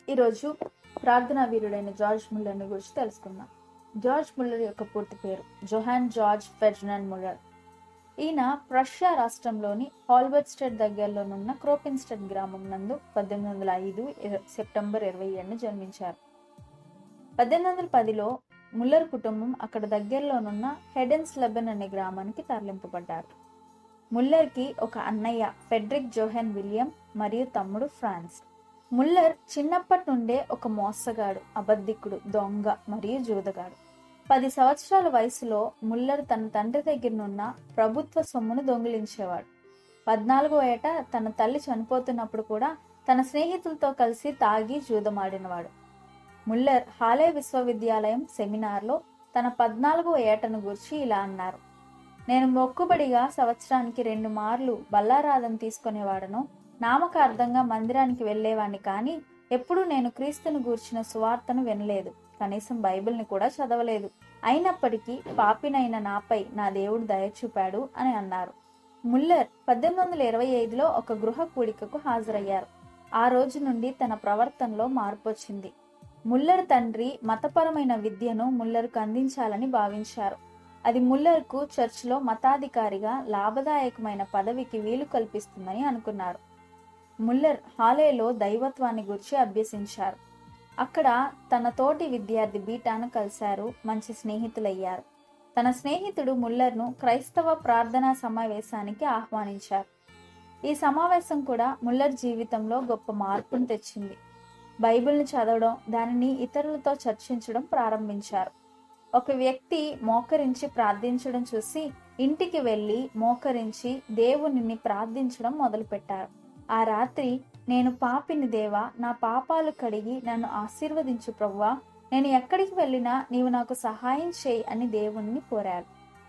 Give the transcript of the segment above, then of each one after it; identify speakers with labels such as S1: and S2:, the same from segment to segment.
S1: ఈరోజు ప్రార్థనా వీరుడైన జార్జ్ ముల్లర్ని గురించి తెలుసుకుందాం జార్జ్ ముల్లర్ యొక్క పూర్తి పేరు జొహాన్ జార్జ్ ఫెర్డినాండ్ ముల్లర్ ఈయన ప్రష్యా రాష్ట్రంలోని హాల్బర్ట్ స్టేట్ దగ్గరలోనున్న క్రోపిన్స్టెడ్ గ్రామం నందు పద్దెనిమిది వందల ఐదు సెప్టెంబర్ ఇరవై ఏడున జన్మించారు పద్దెనిమిది వందల పదిలో ముల్లర్ కుటుంబం అక్కడ దగ్గరలోనున్న హెడెన్స్ లెబన్ అనే గ్రామానికి తరలింపబడ్డారు ముల్లర్కి ఒక అన్నయ్య ఫెడ్రిక్ జోహెన్ విలియం మరియు తమ్ముడు ఫ్రాన్స్ ముల్లర్ చిన్నప్పటి నుండే ఒక మోసగాడు అబద్ధికుడు దొంగ మరియు జూదగాడు పది సంవత్సరాల వయసులో ముల్లర్ తన తండ్రి దగ్గరనున్న ప్రభుత్వ సొమ్మును దొంగిలించేవాడు పద్నాలుగో ఏట తన తల్లి చనిపోతున్నప్పుడు కూడా తన స్నేహితులతో కలిసి తాగి జూదమాడినవాడు ముల్లర్ హాలే విశ్వవిద్యాలయం సెమినార్లో తన పద్నాలుగో ఏటను గురించి ఇలా అన్నారు నేను మొక్కుబడిగా సంవత్సరానికి రెండు మార్లు బల్లారాధన తీసుకునేవాడను నామకార్థంగా మందిరానికి వెళ్ళేవాడిని కానీ ఎప్పుడూ నేను క్రీస్తును గూర్చిన సువార్తను వినలేదు కనీసం బైబిల్ని కూడా చదవలేదు అయినప్పటికీ పాపినైన నాపై నా దేవుడు దయ చూపాడు అని అన్నారు ముల్లర్ పద్దెనిమిది వందల ఇరవై ఐదులో ఒక గృహ కూడికకు హాజరయ్యారు ఆ రోజు నుండి తన ప్రవర్తనలో మార్పు వచ్చింది ముల్లర్ తండ్రి మతపరమైన విద్యను ముల్లర్కు అందించాలని భావించారు అది ముల్లర్కు చర్చ్లో మతాధికారిగా లాభదాయకమైన పదవికి వీలు కల్పిస్తుందని అనుకున్నారు ముల్లర్ హాలేలో దైవత్వాన్ని గురించి అభ్యసించారు అక్కడ తన తోటి విద్యార్థి బీటాను కలిశారు మంచి స్నేహితులయ్యారు తన స్నేహితుడు ముల్లర్ను క్రైస్తవ ప్రార్థనా సమావేశానికి ఆహ్వానించారు ఈ సమావేశం కూడా ముల్లర్ జీవితంలో గొప్ప మార్పును తెచ్చింది బైబిల్ని చదవడం దానిని ఇతరులతో చర్చించడం ప్రారంభించారు ఒక వ్యక్తి మోకరించి ప్రార్థించడం చూసి ఇంటికి వెళ్ళి మోకరించి దేవునిని ప్రార్థించడం మొదలుపెట్టారు ఆ రాత్రి నేను పాపిని దేవా నా పాపాలు కడిగి నన్ను ఆశీర్వదించు ప్రవ్వా నేను ఎక్కడికి వెళ్ళినా నీవు నాకు సహాయం చేయి అని దేవుణ్ణి కోరారు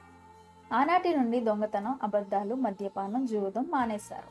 S1: ఆనాటి నుండి దొంగతనం అబద్ధాలు మద్యపానం జూదం మానేశారు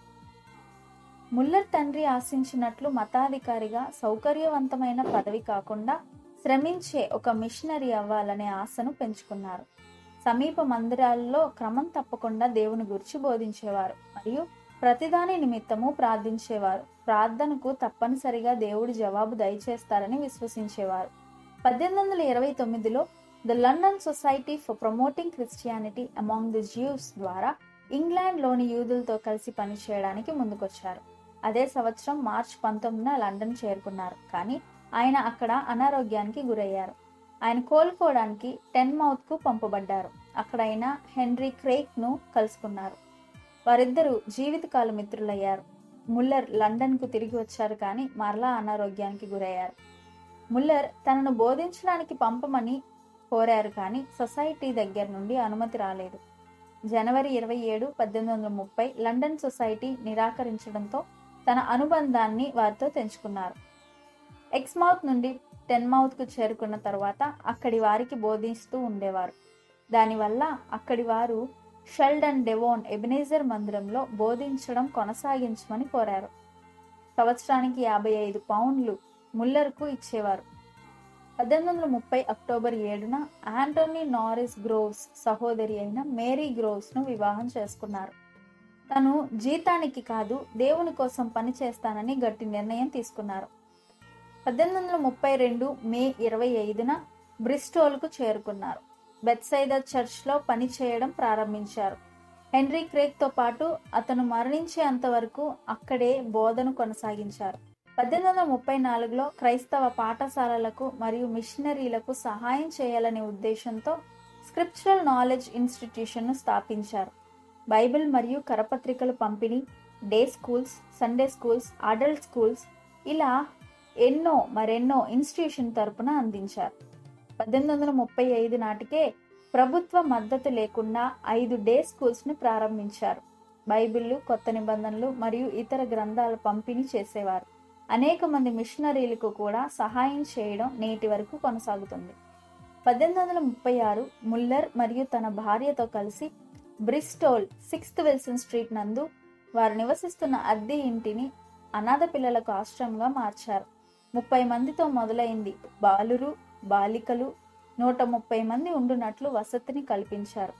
S1: ముల్లర్ తండ్రి ఆశించినట్లు మతాధికారిగా సౌకర్యవంతమైన పదవి కాకుండా శ్రమించే ఒక మిషనరీ అవ్వాలనే ఆశను పెంచుకున్నారు సమీప మందిరాల్లో క్రమం తప్పకుండా దేవుని గురించి బోధించేవారు మరియు ప్రతిదాని నిమిత్తము ప్రార్థించేవారు ప్రార్థనకు తప్పనిసరిగా దేవుడి జవాబు దయచేస్తారని విశ్వసించేవారు పద్దెనిమిది వందల ఇరవై తొమ్మిదిలో the London society for promoting Christianity among the Jews ద్వారా ఇంగ్లాండ్లోని యూదులతో కలిసి పనిచేయడానికి ముందుకొచ్చారు అదే సంవత్సరం మార్చ్ పంతొమ్మిదిన లండన్ చేరుకున్నారు కానీ ఆయన అక్కడ అనారోగ్యానికి గురయ్యారు ఆయన కోలుకోవడానికి టెన్ మౌత్ కు పంపబడ్డారు అక్కడ ఆయన హెన్రీ క్రేక్ ను కలుసుకున్నారు వారిద్దరూ జీవితకాల మిత్రులయ్యారు ముల్లర్ లండన్ కు తిరిగి వచ్చారు కానీ మరలా అనారోగ్యానికి గురయ్యారు ముల్లర్ తనను బోధించడానికి పంపమని కోరారు కానీ సొసైటీ దగ్గర నుండి అనుమతి రాలేదు జనవరి ఇరవై ఏడు పద్దెనిమిది వందల ముప్పై లండన్ సొసైటీ నిరాకరించడంతో తన అనుబంధాన్ని వారితో తెంచుకున్నారు ఎక్స్మౌత్ నుండి టెన్మౌత్ కు చేరుకున్న తర్వాత అక్కడి వారికి బోధిస్తూ ఉండేవారు దానివల్ల అక్కడి వారు షెల్డన్ డెవోన్ ఎబినేజర్ మందిరంలో బోధించడం కొనసాగించమని కోరారు సంవత్సరానికి యాభై ఐదు పౌండ్లు ముల్లర్కు ఇచ్చేవారు పద్దెనిమిది వందల ముప్పై అక్టోబర్ ఏడున ఆంటోనీ నారిస్ గ్రోవ్స్ సహోదరి అయిన మేరీ గ్రోవ్స్ ను వివాహం చేసుకున్నారు తను జీతానికి కాదు దేవుని కోసం పని చేస్తానని గట్టి నిర్ణయం తీసుకున్నారు పద్దెనిమిది వందల ముప్పై రెండు మే ఇరవై ఐదున బ్రిస్టోల్కు చేరుకున్నారు బెత్సైదా చర్చ్లో పని చేయడం ప్రారంభించారు హెన్రీ క్రేక్తో పాటు అతను మరణించేంత వరకు అక్కడే బోధను కొనసాగించారు పద్దెనిమిది వందల ముప్పై నాలుగులో క్రైస్తవ పాఠశాలలకు మరియు మిషనరీలకు సహాయం చేయాలనే ఉద్దేశంతో స్క్రిప్చురల్ నాలెడ్జ్ ఇన్స్టిట్యూషన్ను స్థాపించారు బైబిల్ మరియు కరపత్రికల పంపిణీ day schools Sunday schools adult schools ఇలా ఎన్నో మరెన్నో ఇన్స్టిట్యూషన్ తరపున అందించారు పద్దెనిమిది వందల ముప్పై ఐదు నాటికే ప్రభుత్వ మద్దతు లేకుండా ఐదు డే స్కూల్స్ను ప్రారంభించారు బైబిళ్ళు కొత్త నిబంధనలు మరియు ఇతర గ్రంథాల పంపిణీ చేసేవారు అనేక మంది మిషనరీలకు కూడా సహాయం చేయడం నేటి వరకు కొనసాగుతుంది పద్దెనిమిది వందల ముప్పై ఆరు ముల్లర్ మరియు తన భార్యతో కలిసి బ్రిస్టోల్ సిక్స్త్ విల్సన్ స్ట్రీట్ నందు వారు నివసిస్తున్న అద్దె ఇంటిని అనాథ పిల్లలకు ఆశ్రమంగా మార్చారు ముప్పై మందితో మొదలైంది బాలురు బాలికలు నూట ముప్పై మంది ఉండునట్లు వసతిని కల్పించారు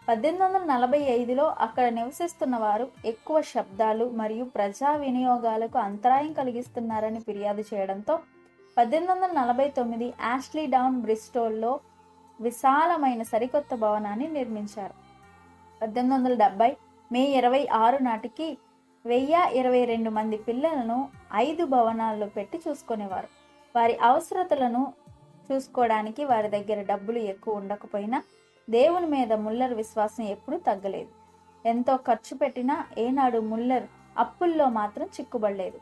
S1: పద్దెనిమిది వందల నలభై ఐదులో అక్కడ నివసిస్తున్న వారు ఎక్కువ శబ్దాలు మరియు ప్రజా వినియోగాలకు అంతరాయం కలిగిస్తున్నారని ఫిర్యాదు చేయడంతో పద్దెనిమిది వందల నలభై తొమ్మిది యాష్లీ డౌన్ బ్రిస్టోల్లో విశాలమైన సరికొత్త భవనాన్ని నిర్మించారు పద్దెనిమిది వందల డెబ్బై మే ఇరవై ఆరు నాటికి వెయ్యి ఇరవై రెండు మంది పిల్లలను ఐదు భవనాల్లో పెట్టి చూసుకునేవారు వారి అవసరతలను చూసుకోవడానికి వారి దగ్గర డబ్బులు ఎక్కువ ఉండకపోయినా దేవుని మీద ముల్లర్ విశ్వాసం ఎప్పుడూ తగ్గలేదు ఎంతో ఖర్చు పెట్టినా ఏనాడు ముల్లర్ అప్పుల్లో మాత్రం చిక్కుబడలేదు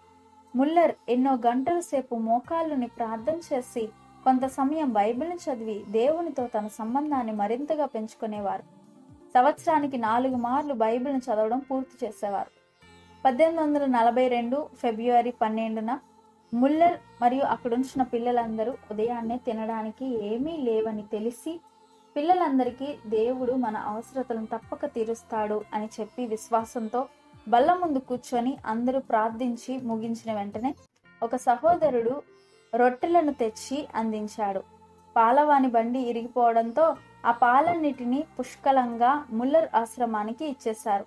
S1: ముల్లర్ ఎన్నో గంటల సేపు మోకాళ్ళుని ప్రార్థన చేసి కొంత సమయం బైబిల్ని చదివి దేవునితో తన సంబంధాన్ని మరింతగా పెంచుకునేవారు సంవత్సరానికి నాలుగు మార్లు బైబిల్ని చదవడం పూర్తి చేసేవారు పద్దెనిమిది వందల నలభై రెండు ఫిబ్రవరి పన్నెండున ముల్లర్ మరియు అక్కడుంచిన పిల్లలందరూ ఉదయాన్నే తినడానికి ఏమీ లేవని తెలిసి పిల్లలందరికీ దేవుడు మన అవసరతలను తప్పక తీరుస్తాడు అని చెప్పి విశ్వాసంతో బల్ల ముందు కూర్చొని అందరూ ప్రార్థించి ముగించిన వెంటనే ఒక సహోదరుడు రొట్టెలను తెచ్చి అందించాడు పాలవాని బండి ఇరిగిపోవడంతో ఆ పాలన్నిటిని పుష్కలంగా ముల్లర్ ఆశ్రమానికి ఇచ్చేశారు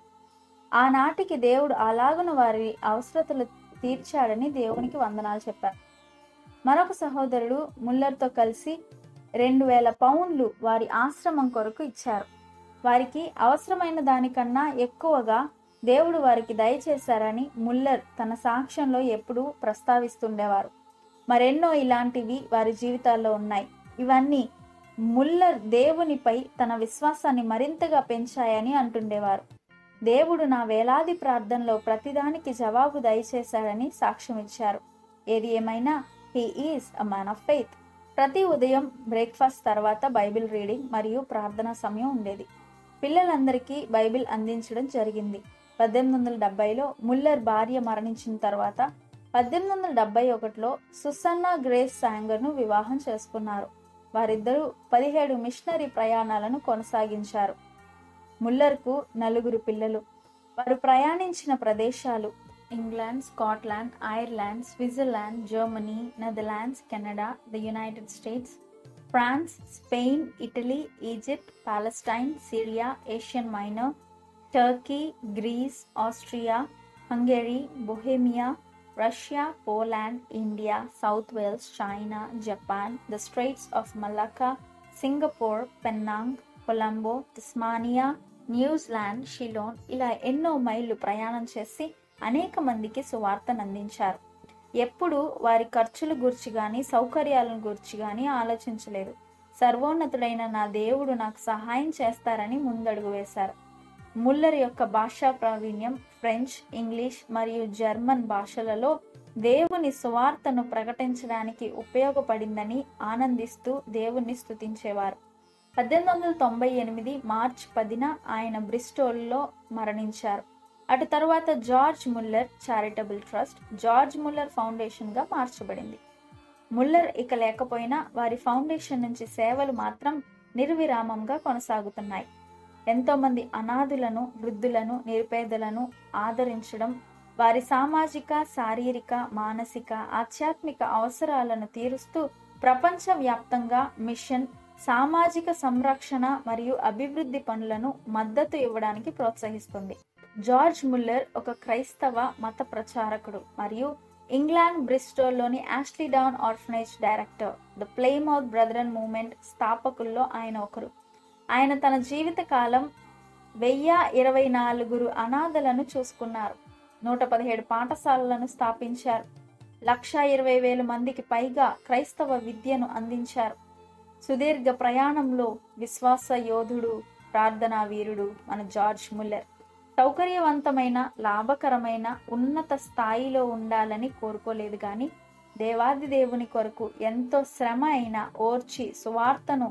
S1: ఆనాటికి దేవుడు అలాగున వారి అవసరతలు తీర్చాడని దేవునికి వందనాలు చెప్పారు మరొక సహోదరుడు ముల్లర్తో కలిసి రెండు వేల పౌండ్లు వారి ఆశ్రమం కొరకు ఇచ్చారు వారికి అవసరమైన దానికన్నా ఎక్కువగా దేవుడు వారికి దయచేశారని ముల్లర్ తన సాక్ష్యంలో ఎప్పుడూ ప్రస్తావిస్తుండేవారు మరెన్నో ఇలాంటివి వారి జీవితాల్లో ఉన్నాయి ఇవన్నీ ముల్లర్ దేవునిపై తన విశ్వాసాన్ని మరింతగా పెంచాయని అంటుండేవారు దేవుడు నా వేలాది ప్రార్థనలో ప్రతిదానికి జవాబు దయచేశాడని సాక్ష్యం ఇచ్చారు ఏది ఏమైనా he is a man of faith ప్రతి ఉదయం బ్రేక్ఫాస్ట్ తర్వాత బైబిల్ రీడింగ్ మరియు ప్రార్థనా సమయం ఉండేది పిల్లలందరికీ బైబిల్ అందించడం జరిగింది పద్దెనిమిది వందల డెబ్బైలో ముల్లర్ భార్య మరణించిన తర్వాత పద్దెనిమిది వందల డెబ్బై ఒకటిలో సుసన్నా గ్రేస్ శాంగర్ను వివాహం చేసుకున్నారు వారిద్దరూ పదిహేడు మిషనరీ ప్రయాణాలను కొనసాగించారు ముల్లర్కు నలుగురు పిల్లలు వారు ప్రయాణించిన ప్రదేశాలు England Scotland Ireland Switzerland Germany Netherlands Canada the United States France Spain Italy Egypt Palestine Syria Asian Minor Turkey Greece Austria Hungary Bohemia Russia Poland India South Wales China Japan the Straits of Malacca Singapore Penang Colombo Tasmania New Zealand Ceylon ఇలా ఎన్నో మైళ్ళు ప్రయాణం చేసి అనేక మందికి సువార్తను అందించారు ఎప్పుడు వారి ఖర్చుల గురించి కానీ సౌకర్యాలను గురించి కానీ ఆలోచించలేదు సర్వోన్నతుడైన నా దేవుడు నాకు సహాయం చేస్తారని ముందడుగు వేశారు ముల్లర్ యొక్క భాషా ప్రావీణ్యం ఫ్రెంచ్ ఇంగ్లీష్ మరియు జర్మన్ భాషలలో దేవుని సువార్తను ప్రకటించడానికి ఉపయోగపడిందని ఆనందిస్తూ దేవుణ్ణి స్తుతించేవారు పద్దెనిమిది వందల తొంభై ఎనిమిది మార్చ్ పదిన ఆయన బ్రిస్టోల్లో మరణించారు అటు తరువాత George Muller charitable trust George Muller ఫౌండేషన్గా మార్చబడింది ముల్లర్ ఇక లేకపోయినా వారి ఫౌండేషన్ నుంచి సేవలు మాత్రం నిర్విరామంగా కొనసాగుతున్నాయి ఎంతోమంది అనాథులను వృద్ధులను నిరుపేదలను ఆదరించడం వారి సామాజిక శారీరక మానసిక ఆధ్యాత్మిక అవసరాలను తీరుస్తూ ప్రపంచవ్యాప్తంగా మిషన్ సామాజిక సంరక్షణ మరియు అభివృద్ధి పనులను మద్దతు ఇవ్వడానికి ప్రోత్సహిస్తుంది జార్జ్ ముల్లర్ ఒక క్రైస్తవ మత ప్రచారకుడు మరియు ఇంగ్లాండ్ బ్రిస్టోల్లోని Ashley Down orphanage director the Plymouth Brethren movement స్థాపకుల్లో ఆయన ఒకరు ఆయన తన జీవిత కాలం వెయ్యి ఇరవై నాలుగురు అనాథలను చూసుకున్నారు నూట పదిహేడు పాఠశాలలను స్థాపించారు లక్ష ఇరవై వేల మందికి పైగా క్రైస్తవ విద్యను అందించారు సుదీర్ఘ ప్రయాణంలో విశ్వాస యోధుడు ప్రార్థనా వీరుడు మన జార్జ్ ముల్లర్ సౌకర్యవంతమైన లాభకరమైన ఉన్నత స్థాయిలో ఉండాలని కోరుకోలేదు కానీ దేవాది దేవుని కొరకు ఎంతో శ్రమ అయినా ఓర్చి సువార్తను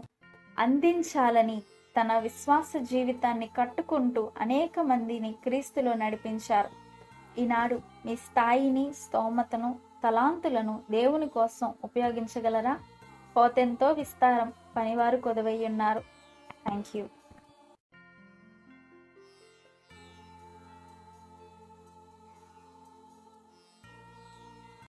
S1: అందించాలని తన విశ్వాస జీవితాన్ని కట్టుకుంటూ అనేక మందిని క్రీస్తులో నడిపించారు ఈనాడు మీ స్థాయిని స్తోమతను తలాంతులను దేవుని కోసం ఉపయోగించగలరా పోతెంతో విస్తారం పనివారు కొదవై ఉన్నారు థ్యాంక్ యూ